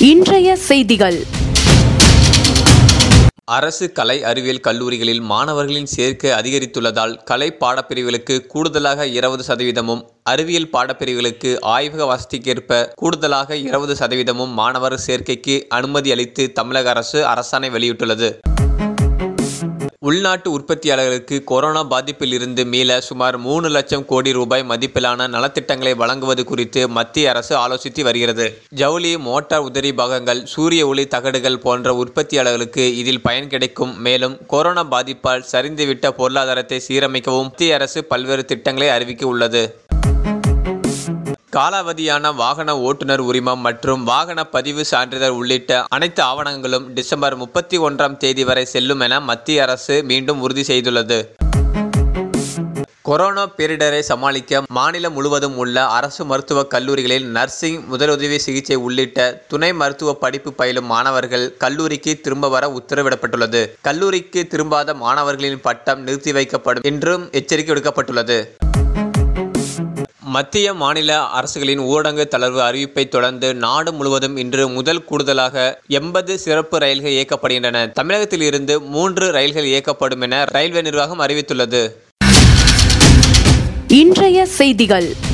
இன்றைய செய்திகள் அரசு கலை அறிவியல் கல்லூரிகளில் மாணவர்களின் சேர்க்கை அதிகரித்துள்ளதால் கலை பாடப்பிரிவுகளுக்கு கூடுதலாக இருபது சதவீதமும் அறிவியல் பாடப்பிரிவுகளுக்கு ஆய்வக வசதிக்கேற்ப கூடுதலாக இருபது சதவீதமும் மாணவர் சேர்க்கைக்கு அனுமதி அளித்து தமிழக அரசு அரசாணை வெளியிட்டுள்ளது உள்நாட்டு உற்பத்தியாளர்களுக்கு கொரோனா பாதிப்பில் இருந்து மீள சுமார் மூணு லட்சம் கோடி ரூபாய் மதிப்பிலான நலத்திட்டங்களை வழங்குவது குறித்து மத்திய அரசு ஆலோசித்து வருகிறது ஜவுளி மோட்டார் உதிரி பாகங்கள் சூரிய ஒளி தகடுகள் போன்ற உற்பத்தியாளர்களுக்கு இதில் பயன் கிடைக்கும் மேலும் கொரோனா பாதிப்பால் சரிந்துவிட்ட பொருளாதாரத்தை சீரமைக்கவும் மத்திய அரசு பல்வேறு திட்டங்களை அறிவிக்க உள்ளது காலாவதியான வாகன ஓட்டுநர் உரிமம் மற்றும் வாகன பதிவு சான்றிதழ் உள்ளிட்ட அனைத்து ஆவணங்களும் டிசம்பர் முப்பத்தி ஒன்றாம் தேதி வரை செல்லும் என மத்திய அரசு மீண்டும் உறுதி செய்துள்ளது கொரோனா பேரிடரை சமாளிக்க மாநிலம் முழுவதும் உள்ள அரசு மருத்துவக் கல்லூரிகளில் நர்சிங் முதலுதவி சிகிச்சை உள்ளிட்ட துணை மருத்துவ படிப்பு பயிலும் மாணவர்கள் கல்லூரிக்கு திரும்ப வர உத்தரவிடப்பட்டுள்ளது கல்லூரிக்கு திரும்பாத மாணவர்களின் பட்டம் நிறுத்தி வைக்கப்படும் என்றும் எச்சரிக்கை விடுக்கப்பட்டுள்ளது மத்திய மாநில அரசுகளின் ஊரடங்கு தளர்வு அறிவிப்பை தொடர்ந்து நாடு முழுவதும் இன்று முதல் கூடுதலாக எண்பது சிறப்பு ரயில்கள் இயக்கப்படுகின்றன தமிழகத்தில் இருந்து மூன்று ரயில்கள் இயக்கப்படும் என ரயில்வே நிர்வாகம் அறிவித்துள்ளது இன்றைய செய்திகள்